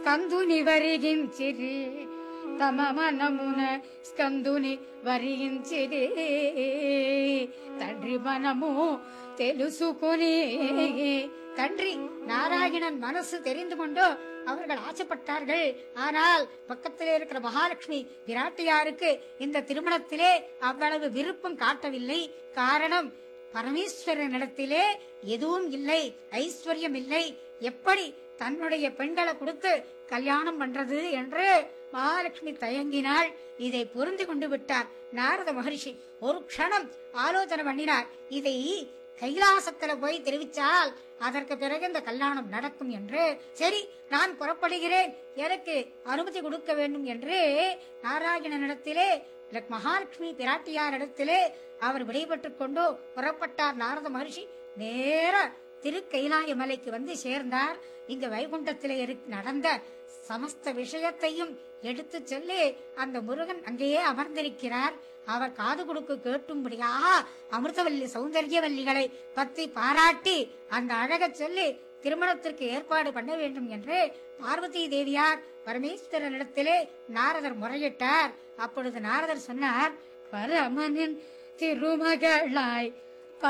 కందుని వరిగించిరి తమ మనమున స్కందుని వరించిరి తండ్రి మనము తెలుసుకుని తండ్రి நாராயணன் மனசு தெரிந்து கொண்டோ அவர்கள் ஆசைப்பட்டார்கள் ஆனால் பக்கத்திலே இருக்கிற மகாலட்சுமி விராட்டியாருக்கு இந்த திருமணத்திலே அவ்வளவு விருப்பம் காட்டவில்லை காரணம் பரமேஸ்வரனிடத்திலே எதுவும் இல்லை ஐஸ்வர்யம் இல்லை எப்படி தன்னுடைய பெண்களை கொடுத்து கல்யாணம் பண்றது என்று மகாலட்சுமி தயங்கினாள் இதை புரிந்து கொண்டு விட்டார் நாரத மகரிஷி ஒரு க்ஷணம் ஆலோசனை பண்ணினார் இதை கைலாசத்துல போய் தெரிவித்தால் அதற்கு பிறகு இந்த கல்யாணம் நடக்கும் என்று சரி நான் புறப்படுகிறேன் எனக்கு அனுமதி கொடுக்க வேண்டும் என்று நாராயணனிடத்திலே மகாலட்சுமி பிராட்டியாரிடத்திலே அவர் விடைபெற்றுக் கொண்டு புறப்பட்டார் நாரத மகர்ஷி நேர திருக்கைலாய மலைக்கு வந்து சேர்ந்தார் இங்க வைகுண்டத்திலே இருக்கு- நடந்த சமஸ்த விஷயத்தையும் எடுத்து சொல்லி அந்த முருகன் அங்கேயே அமர்ந்திருக்கிறார் அவர் காது கொடுக்க கேட்டும்படியாக அமிர்தவல்லி சௌந்தர்யவல்லிகளை பத்தி பாராட்டி அந்த அழகச் சொல்லி திருமணத்திற்கு ஏற்பாடு பண்ண வேண்டும் என்று பார்வதி தேவியார் பரமேஸ்வரனிடத்திலே நாரதர் முறையிட்டார் அப்பொழுது நாரதர் சொன்னார் பரமனின் திருமகளாய்